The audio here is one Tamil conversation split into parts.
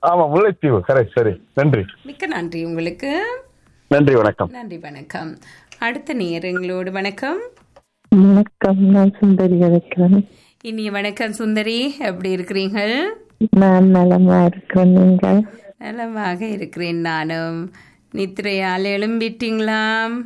ஆமா முல்லைத்தீவு கரெக்ட் சரி நன்றி மிக்க நன்றி உங்களுக்கு நன்றி வணக்கம் நன்றி வணக்கம் அடுத்த நேரங்களோடு வணக்கம் வணக்கம் நான் சுந்தரி இருக்கிறேன் இனிய வணக்கம் சுந்தரி எப்படி இருக்கிறீர்கள் நான் நலமா இருக்கிறேன் நீங்கள் நலமாக இருக்கிறேன் நானும் நித்திரையால் எழும்பிட்டீங்களா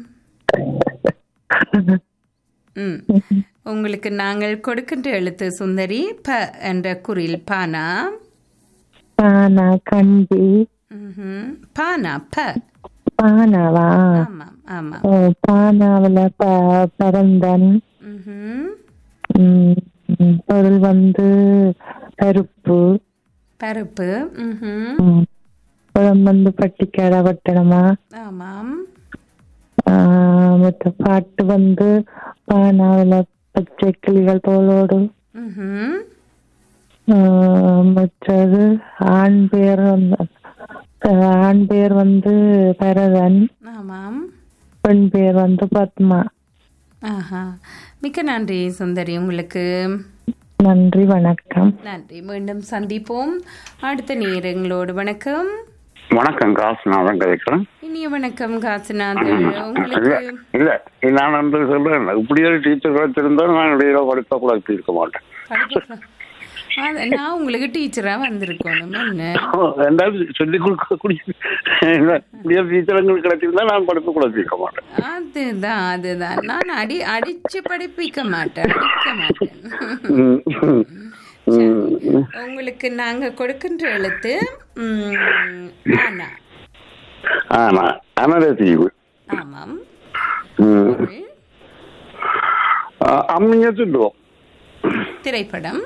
ம் உங்களுக்கு நாங்கள் கொடுக்கின்ற எழுத்து சுந்தரி ப என்ற குரில் பானா பானா கண்டி ம்ஹும். பானா ப பானாவா ஆமாம் ஆமாம் ஓ, பானாவுல ப பரந்தன் ம்ஹும். ம், ம், பொருள் வந்து பருப்பு பருப்பு ம்ஹும். ம், குளம் வந்து பட்டிக்காடா பட்டணமா ஆமாம் ஆ, மற்ற பாட்டு வந்து பானாவுல பச்சை கிளிகள் போலோடு ம்ஹும். ஆ, மற்றது ஆண் பேர் வந்து ஆ, ஆண் பேர் வந்து பரதன் ஆமாம் பெண் பேர் வந்து பத்மா ஆஹா மிக்க நன்றி சுந்தரி உங்களுக்கு நன்றி வணக்கம் நன்றி மீண்டும் சந்திப்போம் அடுத்த நேரங்களோடு வணக்கம் வணக்கம் காசுநாதன் கதைக்கிறேன் இனிய வணக்கம் காசிநாதன் உங்களுக்கு இல்ல இல்ல நான் வந்து சொல்றேன் இப்படி ஒரு டீச்சர் கிடைச்சிருந்தா நான் இடையில படிப்ப குழப்பி இருக்க மாட்டேன் படிப்பு- அது நான் உங்களுக்கு டீச்சரா வந்திருக்கணும் என்ன ரெண்டாவது சொல்லி கொடுக்கக்கூடிய இல்ல, இப்படி ஒரு டீச்சர் எங்களுக்கு கிடைச்சிருந்தா நான் படிப்பு குழப்பி இருக்க மாட்டேன் அதுதான் அதுதான் நான் அடி அடிச்சு படிப்பிக்க மாட்டேன் அடிக்க மாட்டேன் ம், ம், சரி. ம். உங்களுக்கு நாங்க கொடுக்கின்ற எழுத்து ம், ஆனா ஆனா அனத தீவு ஆமாம் ம். பொருள், ஆ, அம்மிய திட்டுவோம் திரைப்படம்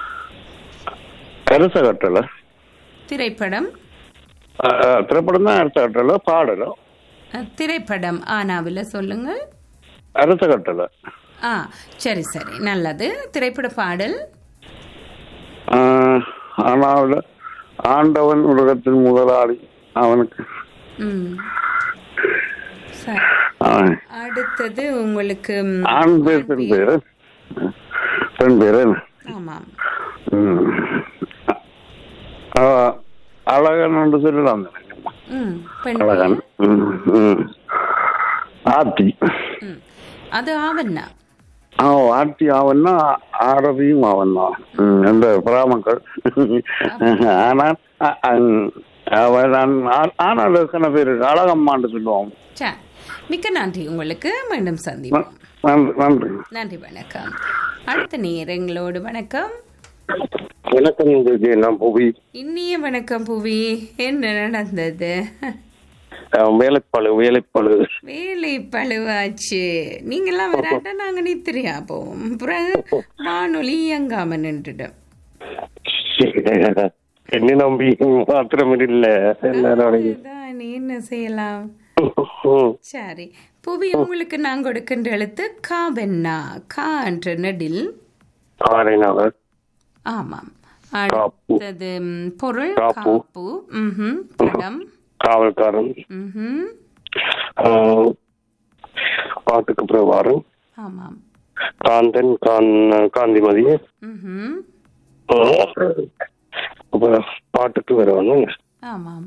அரச கட்டளை திரைப்படம் ஆ, ஆ, திரைப்படம் தான் அரச கட்டளை பாடலும் அஹ், திரைப்படம் ஆனாவில் சொல்லுங்கள் அரச கட்டளை ஆ சரி சரி நல்லது திரைப்பட பாடல் ஆ, ஆனால் ஆண்டவன் உலகத்தின் முதலாளி அவனுக்கு ம் சரி ஆ, அடுத்தது உங்களுக்கு ம், ஆண் பேர் பெண் பேரு பெண் பேரு ஆமாம் ம். ஆ, அழகன் என்று சொல்லலாம் நினைக்கிறேன். ம் பெண் அழகன் ம், ம். ஆத்தி ம் அது ஆவண்ணா ஆ ஆத்தி ஆவன்னா ஆரதியும் ஆவன்னா ம், இந்த பிராமக்கள் ஆனால் அ- அ- அவன் நான் ஆனால் எத்தனை பேர் அழகம்மான்னு சொல்லுவோம் சரி மிக்க நன்றி உங்களுக்கு மீண்டும் சந்திப்போம் நன்றி நன்றி நன்றி வணக்கம் அடுத்த நேரங்களோடு வணக்கம் வணக்கம் உங்களுக்கு நான் புவி இனிய வணக்கம் புவி என்ன நடந்தது வேலைப்பாடு வேலைப்பாடு வேலை பழுவாச்சு நீங்கெல்லாம் விளையாட்டா நாங்க நித்திரியா போவோம் பிறகு வானொலி இயங்காம நின்றுடும் என்ன நம்பி மாத்திரம் இல்ல அதுதான் நீ என்ன செய்யலாம் சரி புவி உங்களுக்கு நான் கொடுக்கின்ற எழுத்து காவென்னா கா என்ற நெடில் ஆரைநாதர் ஆமாம் காப்பு. அடுத்தது ம், பொருள் காப்பு. காப்பு ம்ஹும். படம் காவல்காரன் ம்ஹும். ஆஹ், பாட்டுக்கு பிரபாரம் ஆமாம் காந்தன் கான் காந்திமதி ம்ஹும். அப்புறம் பாட்டுக்கு வரணும் ஆமாம்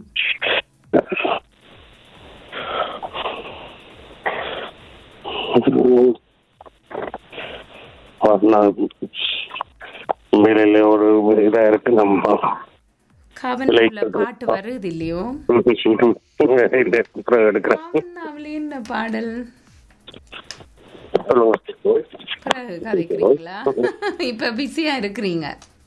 மேல ஒரு இதா இருக்கு நம்ம கவனில பாட்டு வருது இல்லையோ இல்ல, அப்புறம் எடுக்கிறேன் கவனாவில் என்ன பாடல் சொல்லுங்க பிறகு கதைக்கிறீங்களா இப்ப பிஸியா இருக்கிறீங்க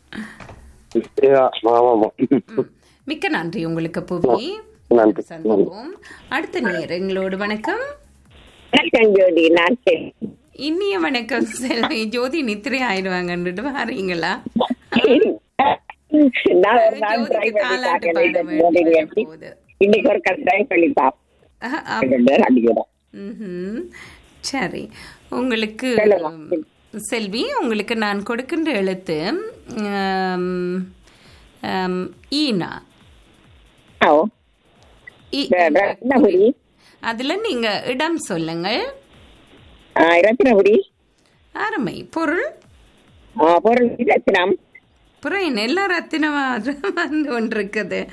ஆமா ஆமா ம். மிக்க நன்றி உங்களுக்கு புவி நன்றி சந்திப்போம் அடுத்த நேரங்களோடு வணக்கம் வணக்கம் ஜோதி நான் சரி. இனிய வணக்கம் செல்வி ஜோதி நித்திரை ஆயிடுவாங்கன்னுட்டு வரீங்களா நான் ஒரு நாள் ஜோதிக்கு try பண்ணி தாலாட்டு பார்க்கிறேன். பாட இந்த ஜோதி வேண்டிய எப்படி? போகுது. இன்னைக்கு ஒரு கட்டாயம் சொல்லி அஹ், அப்- பார்ப்பேன் அடிக்கிறேன் ம்ஹும். சரி உங்களுக்கு சொல்லுங்க. செல்வி உங்களுக்கு நான் கொடுக்கின்ற எழுத்து ஆம், ஆம், ஈனா ஓ இ- ரத்னபுரி அதுல நீங்க இடம் சொல்லுங்கள் ஆ, ரத்னபுரி அருமை பொருள் ஆ, பொருள் ரத்னம் புறம் எல்லா ரத்தினமா வந்து கொண்டிருக்குது